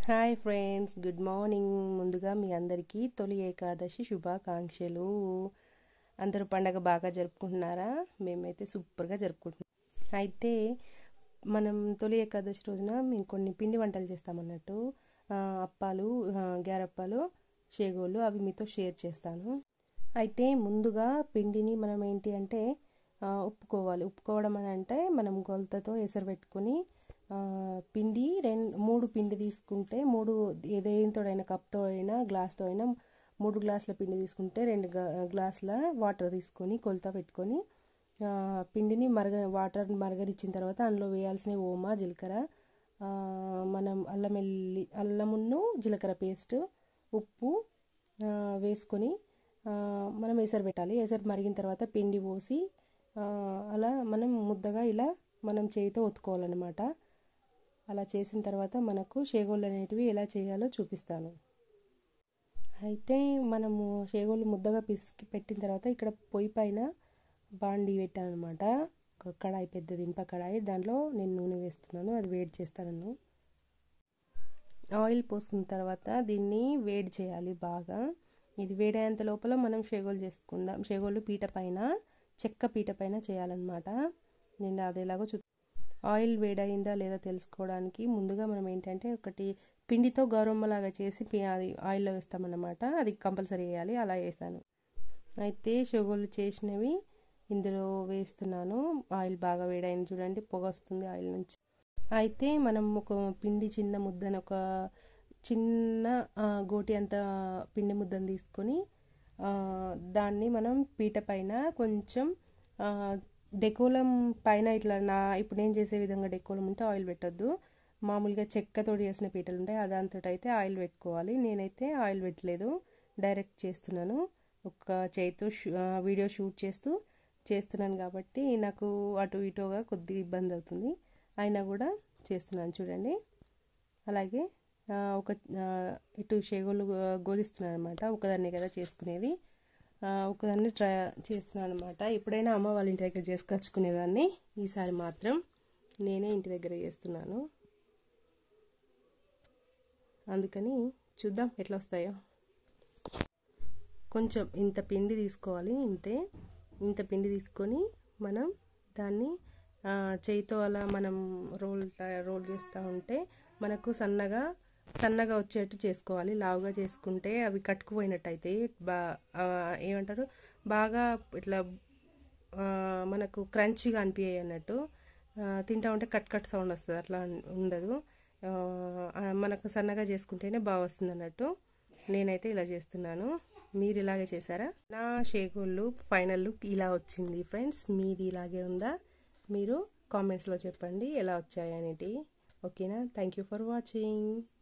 hi friends good morning ముందుగా మీ అందరికీ తొలి ఏకాదశి శుభాకాంక్షలు అందరూ పండగ బాగా జరుపుకుంటున్నారా మేమైతే సూపర్గా జరుపుకుంటున్నాం అయితే మనం తొలి ఏకాదశి రోజున మేము కొన్ని పిండి వంటలు చేస్తామన్నట్టు ఆ, అప్పాలు ఆ, గ్యారప్పాలు షేగోళ్ళు అవి మీతో షేర్ చేస్తాను అయితే ముందుగా పిండిని మనం ఏంటి అంటే ఆ, ఉప్పుకోవాలి ఉప్పుకోవడం అని అంటే మనం గొలతతో ఎసరు పెట్టుకొని ఆ, పిండి రెండు మూడు పిండి తీసుకుంటే మూడు ఏదేంతో అయినా కప్తో అయినా గ్లాస్తో అయినా మూడు గ్లాసుల పిండి తీసుకుంటే రెండు గ్లా- గ్లాసుల వాటర్ తీసుకొని కొలత పెట్టుకొని ఆ, పిండిని మరగ వాటర్ మరగనిచ్చిన తర్వాత అందులో వేయాల్సిన ఓమా జీలకర్ర ఆ, మనం అల్లం వెల్లి అల్లమును జీలకర్ర పేస్ట్ ఉప్పు ఆ, వేసుకొని ఆ, మనం ఎసరు పెట్టాలి ఎసరు మరిగిన తర్వాత పిండి పోసి ఆ, అలా మనం ముద్దగా ఇలా మనం చేయితో ఒత్తుకోవాలన్నమాట అలా చేసిన తర్వాత మనకు షేగోళ్ళు అనేటివి ఎలా చేయాలో చూపిస్తాను అయితే మనము షేగోళ్ళు ముద్దగా పిసికి పెట్టిన తర్వాత ఇక్కడ పొయ్యి పైన బాండి పెట్టాను అనమాట ఒక కడాయి పెద్దది ఇనుప కడాయి దాంట్లో నేను నూనె వేస్తున్నాను అది వేడి చేస్తాను ఆయిల్ పోసుకున్న తర్వాత దీన్ని వేడి చేయాలి బాగా ఇది వేడేంత లోపల మనం షేగోలు చేసుకుందాం షేగోళ్ళు పీట పైన చెక్క పీట పైన చేయాలన్నమాట నేను అది ఎలాగో చూ ఆయిల్ వేడయిందా లేదా తెలుసుకోవడానికి ముందుగా మనం ఏంటంటే ఒకటి పిండితో గౌరమ్మలాగా చేసి పి- అది ఆయిల్లో వేస్తామన్నమాట అది కంపల్సరీ వేయాలి అలా వేసాను అయితే షుగర్లు చేసినవి ఇందులో వేస్తున్నాను ఆయిల్ బాగా వేడైంది చూడండి పొగ వస్తుంది ఆయిల్ నుంచి అయితే మనం ఒక పిండి చిన్న ముద్దను ఒక చిన్న ఆ, గోటి అంత పిండి ముద్దను తీసుకొని ఆ, దాన్ని మనం పీట పైన కొంచెం ఆ, డెకోలం పైన ఇట్లా నా ఇప్పుడు నేను చేసే విధంగా డెకోలం ఉంటే ఆయిల్ పెట్టొద్దు మామూలుగా చెక్కతోటి చేసిన పీటలు ఉంటాయి దాంతో అయితే ఆయిల్ పెట్టుకోవాలి నేనైతే ఆయిల్ పెట్టలేదు డైరెక్ట్ చేస్తున్నాను ఒక చేతితో వీడియో షూట్ చేస్తూ చేస్తున్నాను కాబట్టి నాకు అటు ఇటుగా కొద్దిగా ఇబ్బంది అవుతుంది అయినా కూడా చేస్తున్నాను చూడండి అలాగే ఆ, ఒక ఆ, ఇటు షేగోళ్ళు గోలిస్తున్నాను అనమాట ఒకదాన్నే కదా చేసుకునేది ఆ, ఒకదాన్ని ట్రై చేస్తున్నాను అనమాట ఎప్పుడైనా అమ్మ వాళ్ళ ఇంటి దగ్గర చేసుకొచ్చుకునేదాన్ని ఈసారి మాత్రం నేనే ఇంటి దగ్గర చేస్తున్నాను అందుకని చూద్దాం ఎట్లా వస్తాయో కొంచెం ఇంత పిండి తీసుకోవాలి ఇంతే ఇంత పిండి తీసుకొని మనం దాన్ని ఆ, చేయితో అలా మనం రోల్ రోల్ చేస్తూ ఉంటే మనకు సన్నగా సన్నగా వచ్చేట్టు చేసుకోవాలి లావుగా చేసుకుంటే అవి కట్టుకుపోయినట్టు అయితే బా ఆ, ఏమంటారు బాగా ఇట్లా ఆ, మనకు క్రంచీగా అనిపించాయి అన్నట్టు ఆ, తింటా ఉంటే కట్ కట్ సౌండ్ వస్తుంది అట్లా ఉండదు ఆ, మనకు సన్నగా చేసుకుంటేనే బాగా వస్తుంది అన్నట్టు నేనైతే ఇలా చేస్తున్నాను మీరు ఇలాగే చేశారా నా షేగోళ్ళు ఫైనల్ లుక్ ఇలా వచ్చింది ఫ్రెండ్స్ మీది ఇలాగే ఉందా మీరు కామెంట్స్లో చెప్పండి ఎలా వచ్చాయి అనేటి ఓకేనా థ్యాంక్ యూ ఫర్ వాచింగ్